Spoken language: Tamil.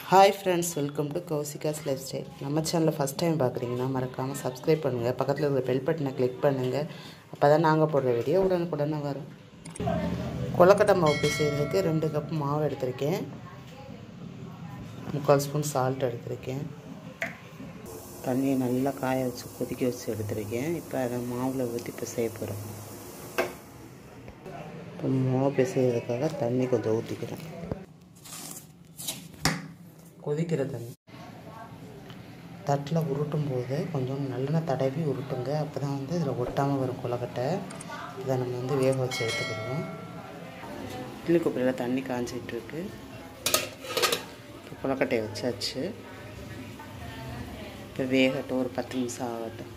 hi friends welcome to Kowsika's life style நம்ம சேனலில் ஃபஸ்ட் டைம் பார்க்குறீங்கன்னா மறக்காமல் சப்ஸ்கிரைப் பண்ணுங்கள் பக்கத்தில் இருக்கிற பெல் பட்டனை கிளிக் பண்ணுங்கள் அப்போ தான் நாங்கள் போடுற வீடியோ உடனுக்குடனே வரும் கொலக்கட்டை மாவு செய்கிறதுக்கு ரெண்டு கப் மாவு எடுத்திருக்கேன் முக்கால் ஸ்பூன் சால்ட் எடுத்திருக்கேன் தண்ணியை நல்லா காய வச்சு கொதிக்க வச்சு எடுத்திருக்கேன் இப்போ அதை மாவில் ஊற்றி இப்போ செய்ய போகிறோம் இப்போ மாவு பிசைகிறதுக்காக தண்ணி கொஞ்சம் ஊற்றிக்கிறேன் கொதிக்கிற தண்ணி தட்டில் உருட்டும் போது கொஞ்சம் நல்லெண்ணெய் தடவி உருட்டுங்க அப்போ தான் வந்து இதில் ஒட்டாமல் வரும் கொலக்கட்டை இதை நம்ம வந்து வேக வச்சு எடுத்துக்கிடுவோம் இட்லி குப்பையில் தண்ணி காஞ்சிட்டு இருக்கு இப்போ கொலக்கட்டையை வச்சாச்சு இப்போ வேகட்டும் ஒரு பத்து நிமிஷம் ஆகட்டும்